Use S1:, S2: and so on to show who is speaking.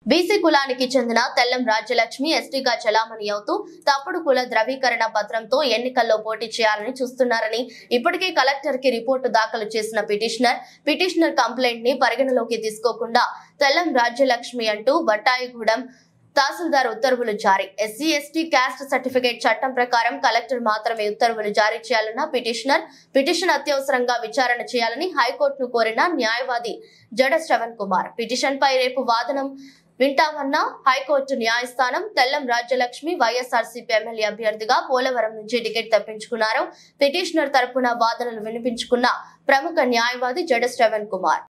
S1: BC కులానికి చెందిన తెల్లం రాజ్యలక్ష్మి ఎస్టీగా చలామణి అవుతూ తప్పుడు కుల ద్రవీకరణ పత్రంతో ఎన్నికల్లో పోటీ చేయాలని చూస్తున్నారని ఇప్పటికే కలెక్టర్ కి రిపోర్టు దాఖలు చేసిన పిటిషనర్ పిటిషనర్ కంప్లైంట్ ని పరిగణలోకి తీసుకోకుండా తెల్లం రాజ్యలక్ష్మి అంటూ బట్టాయిగూడెం తహసీల్దార్ ఉత్తర్వులు జారీ ఎస్సీ ఎస్టీ క్యాస్ట్ సర్టిఫికేట్ చట్టం ప్రకారం కలెక్టర్ మాత్రమే ఉత్తర్వులు జారీ చేయాలన్న పిటిషనర్ పిటిషన్ అత్యవసరంగా విచారణ చేయాలని హైకోర్టును కోరిన న్యాయవాది జడ శ్రవణ్ కుమార్ పిటిషన్ పై రేపు వాదనం వింటామన్న హైకోర్టు న్యాయస్థానం తెల్లం రాజ్యలక్ష్మి వైఎస్ఆర్సీపీ ఎమ్మెల్యే అభ్యర్థిగా పోలవరం నుంచి టికెట్ తప్పించుకున్నారు పిటిషనర్ తరపున వాదనలు వినిపించుకున్న ప్రముఖ న్యాయవాది జడ శ్రవణ్ కుమార్